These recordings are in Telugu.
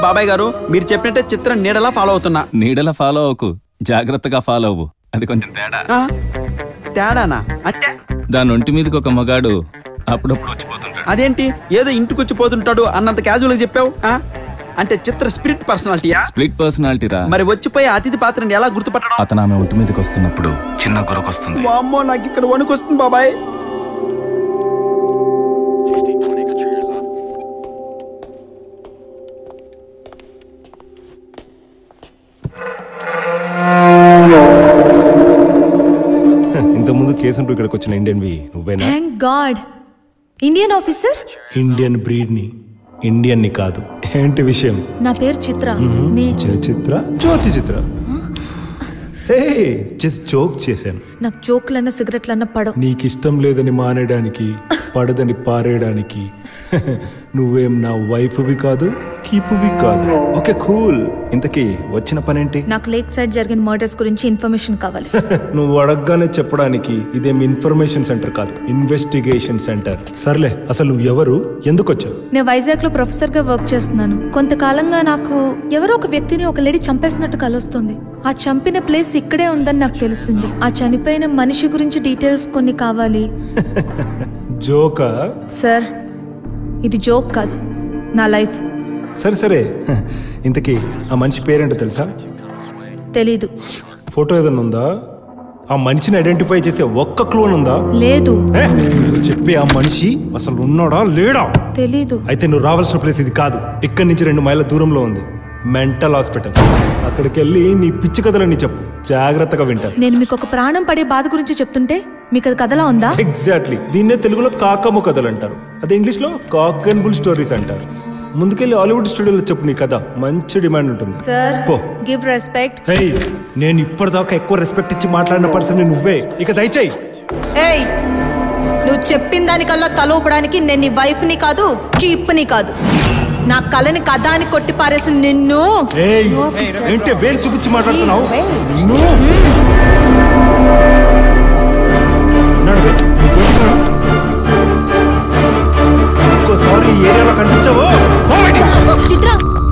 బాబాయ్ గారు మీరు చెప్పినట్టే చిత్రం నీడలా ఫాలో అవుతున్నా నీడల ఫాలో అవ్వకు జాగ్రత్తగా ఫాలో అవ్వు అది కొంచెం తేడా ఆ? తేడానా అంటే దాని ఒంటి మీదకి ఒక మగాడు అప్పుడప్పుడు వచ్చిపోతుంటాడు అదేంటి ఏదో ఇంటికొచ్చి పోతుంటాడు అన్నంత క్యాజువల్ గా చెప్పావు ఆ? అంటే చిత్ర స్పిరిట్ పర్సనాలిటీయా స్ప్లిట్ పర్సనాలిటీ రా మరి వచ్చిపోయే అతిథి పాత్రని ఎలా గుర్తుపట్టడం అతను ఆమె ఒంటి మీదకి వస్తున్నప్పుడు చిన్న గురకొస్తుంది వామ్మో నాకు ఇక్కడ వణుకొస్తుంది బాబాయ్ ఇంతకుముందు కేసుంటూ ఇక్కడికి వచ్చిన ఇండియన్వి నువ్వేనా thank God Indian officer Indian బ్రీడ్ని ఇండియన్ని కాదు ఏంటి విషయం నా పేరు చిత్ర నే చిత్ర జ్యోతి చిత్ర హే జస్ట్ జోక్ చేశాను నాకు జోకులన్న సిగరెట్లన్న పడవు నీకు ఇష్టం లేదని మానేయడానికి పడదని పారేయడానికి నువ్వేం నా వైఫ్వి కాదు కీపువి కాదు ఓకే కూల్ ఇంతకీ వచ్చిన పనేంటి నాకు లేక్ సైడ్ జరిగిన మర్డర్స్ గురించి ఇన్ఫర్మేషన్ కావాలి నువ్వు అడగగానే చెప్పడానికి ఇదేం ఇన్ఫర్మేషన్ సెంటర్ కాదు ఇన్వెస్టిగేషన్ సెంటర్ సర్లే అసలు నువ్వు ఎవరు ఎందుకు వచ్చావు నేను వైజాగ్ లో ప్రొఫెసర్ గా వర్క్ చేస్తున్నాను కొంతకాలంగా నాకు ఎవరో ఒక వ్యక్తిని ఒక లేడీ చంపేసినట్టు కలుస్తుంది ఆ చంపిన ప్లేస్ ఇక్కడే ఉందని నాకు తెలిసింది ఆ చనిపోయిన మనిషి గురించి డీటెయిల్స్ కొన్ని కావాలి జోకా సార్ ఇది జోక్ కాదు నా లైఫ్ సరే సరే ఇంతకీ ఆ మనిషి పేరేంటో తెలుసా తెలీదు ఫోటో ఏదన్నా ఉందా ఆ మనిషిని ఐడెంటిఫై చేసే ఒక్క క్లోన్ ఉందా లేదు ఏ, నువ్వు చెప్పే ఆ మనిషి అసలు ఉన్నాడా లేడా తెలీదు అయితే నువ్వు రావాల్సిన ప్లేస్ ఇది కాదు ఇక్కడి నుంచి రెండు మైళ్ళ దూరంలో ఉంది మెంటల్ హాస్పిటల్ అక్కడికి వెళ్ళి నీ పిచ్చి కథలని చెప్పు జాగ్రత్తగా వింటారు నేను మీకు ఒక ప్రాణం పడే బాధ గురించి చెప్తుంటే మీకు అది కథలా ఉందా ఎగ్జాక్ట్లీ దీన్నే తెలుగులో కాకమ్మ కథలు అంటారు అదే ఇంగ్లీష్ లో కాక్ అండ్ బుల్ స్టోరీస్ అంటారు ముందుకెళ్ళి హాలీవుడ్ స్టూడియోలో చెప్పు నీ కథ మంచి డిమాండ్ ఉంటుంది సార్ పో గివ్ రెస్పెక్ట్ హే నేను ఇప్పటిదాకా ఎక్కువ రెస్పెక్ట్ ఇచ్చి మాట్లాడిన పర్సన్ నువ్వే ఇక దయచేయి ఏయ్ నువ్వు చెప్పిన దానికల్లా తల ఊపడానికి నేను నీ వైఫ్ని కాదు కీప్ని కాదు నా కళని కథ అని కొట్టి పారేసిన నిన్ను ఏయ్ ఏంటి వేలు చూపించి మాట్లాడుతున్నావు నిన్ను నడు బే. బయటికి నడు. ఇంకోసారి ఈ ఏరియాలో కనిపించావో పో బయటికి. చిత్ర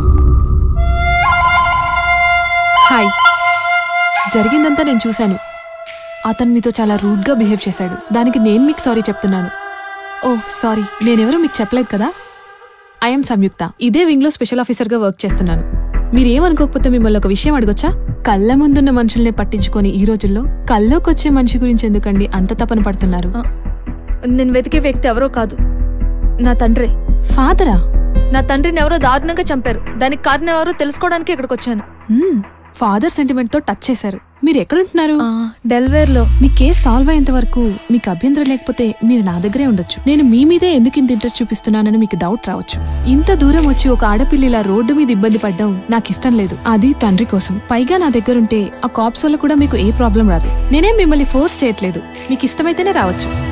హాయ్ జరిగిందంతా నేను చూశాను అతను మీతో చాలా రూడ్గా బిహేవ్ చేశాడు దానికి నేను మీకు సారీ చెప్తున్నాను ఓ సారీ నేనెవరో మీకు చెప్పలేదు కదా ఐఎమ్ సంయుక్త ఇదే వింగ్లో స్పెషల్ ఆఫీసర్గా వర్క్ చేస్తున్నాను మీరేమనుకోకపోతే మిమ్మల్ని ఒక విషయం అడగొచ్చా కళ్ళ ముందున్న మనుషుల్నే పట్టించుకొని ఈ రోజుల్లో కల్లోకొచ్చే మనిషి గురించి ఎందుకండి అంత తపన పడుతున్నారు నేను వెతికే వ్యక్తి ఎవరో కాదు నా తండ్రి ఫాదరా నా తండ్రిని ఎవరో దారుణంగా చంపారు దానికి కారణం ఎవరో తెలుసుకోవడానికి ఇక్కడికి వచ్చాను ఫాదర్ సెంటిమెంట్ తో టచ్ చేశారు మీరు ఎక్కడుంటున్నారు డెల్వేర్ లో మీ కేసు సాల్వ్ అయ్యేంత వరకు మీకు అభ్యంతరం లేకపోతే మీరు నా దగ్గరే ఉండొచ్చు నేను మీ మీదే ఎందుకు ఇంత ఇంట్రెస్ట్ చూపిస్తున్నానని మీకు డౌట్ రావచ్చు ఇంత దూరం వచ్చి ఒక ఆడపిల్ల ఇలా రోడ్డు మీద ఇబ్బంది పడ్డం నాకు ఇష్టం లేదు అది తండ్రి కోసం పైగా నా దగ్గరుంటే ఆ కాప్స్ వల్ల కూడా మీకు ఏ ప్రాబ్లం రాదు నేనేం మిమ్మల్ని ఫోర్స్ చేయట్లేదు మీకు ఇష్టమైతేనే రావచ్చు